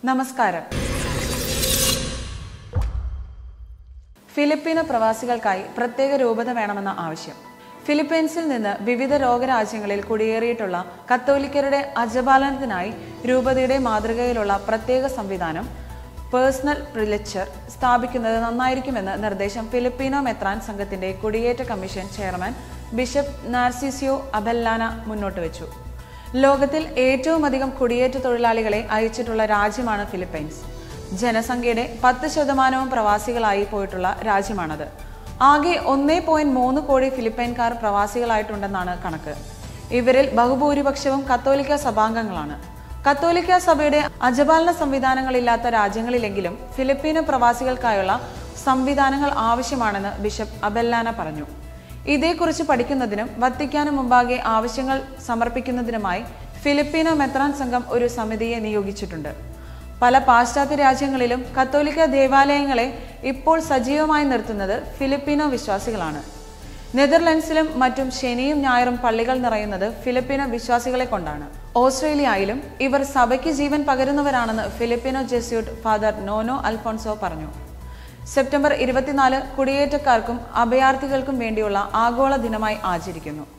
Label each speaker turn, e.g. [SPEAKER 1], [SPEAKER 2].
[SPEAKER 1] നമസ്കാരം ഫിലിപ്പീനോ പ്രവാസികൾക്കായി പ്രത്യേക രൂപത വേണമെന്ന ആവശ്യം ഫിലിപ്പീൻസിൽ നിന്ന് വിവിധ ലോകരാജ്യങ്ങളിൽ കുടിയേറിയിട്ടുള്ള കത്തോലിക്കരുടെ അജപാലനത്തിനായി രൂപതയുടെ മാതൃകയിലുള്ള പ്രത്യേക സംവിധാനം പേഴ്സണൽ പ്രിലച്ചർ സ്ഥാപിക്കുന്നത് നന്നായിരിക്കുമെന്ന് നിർദ്ദേശം ഫിലിപ്പീനോ മെത്രാൻ സംഘത്തിന്റെ കുടിയേറ്റ commission chairman bishop Narciso Abellana മുന്നോട്ട് വെച്ചു ലോകത്തിൽ ഏറ്റവും അധികം കുടിയേറ്റ തൊഴിലാളികളെ അയച്ചിട്ടുള്ള രാജ്യമാണ് ഫിലിപ്പൈൻസ് ജനസംഖ്യയുടെ പത്ത് ശതമാനവും പ്രവാസികളായി പോയിട്ടുള്ള രാജ്യമാണത് ആകെ ഒന്നേ പോയിന്റ് മൂന്ന് കോടി ഫിലിപ്പൈൻകാർ പ്രവാസികളായിട്ടുണ്ടെന്നാണ് കണക്ക് ഇവരിൽ ബഹുഭൂരിപക്ഷവും കത്തോലിക്ക സഭാംഗങ്ങളാണ് കത്തോലിക്ക സഭയുടെ അജപാലന സംവിധാനങ്ങളില്ലാത്ത രാജ്യങ്ങളിലെങ്കിലും ഫിലിപ്പീനോ പ്രവാസികൾക്കായുള്ള സംവിധാനങ്ങൾ ആവശ്യമാണെന്ന് ബിഷപ്പ് അബെല്ലാന പറഞ്ഞു ഇതേക്കുറിച്ച് പഠിക്കുന്നതിനും വത്തിക്കാന് മുമ്പാകെ ആവശ്യങ്ങൾ സമർപ്പിക്കുന്നതിനുമായി ഫിലിപ്പീനോ മെത്രാൻ സംഘം ഒരു സമിതിയെ നിയോഗിച്ചിട്ടുണ്ട് പല പാശ്ചാത്യ രാജ്യങ്ങളിലും കത്തോലിക്ക ദേവാലയങ്ങളെ ഇപ്പോൾ സജീവമായി നിർത്തുന്നത് ഫിലിപ്പീനോ വിശ്വാസികളാണ് നെതർലൻഡ്സിലും മറ്റും ശനിയും ഞായറും പള്ളികൾ നിറയുന്നത് ഫിലിപ്പീനോ വിശ്വാസികളെ കൊണ്ടാണ് ഓസ്ട്രേലിയയിലും ഇവർ സഭയ്ക്ക് ജീവൻ പകരുന്നവരാണെന്ന് Filipino Jesuit father Nono Alfonso പറഞ്ഞു സെപ്റ്റംബർ ഇരുപത്തിനാല് കുടിയേറ്റക്കാർക്കും അഭയാർത്ഥികൾക്കും വേണ്ടിയുള്ള ആഗോള ദിനമായി ആചരിക്കുന്നു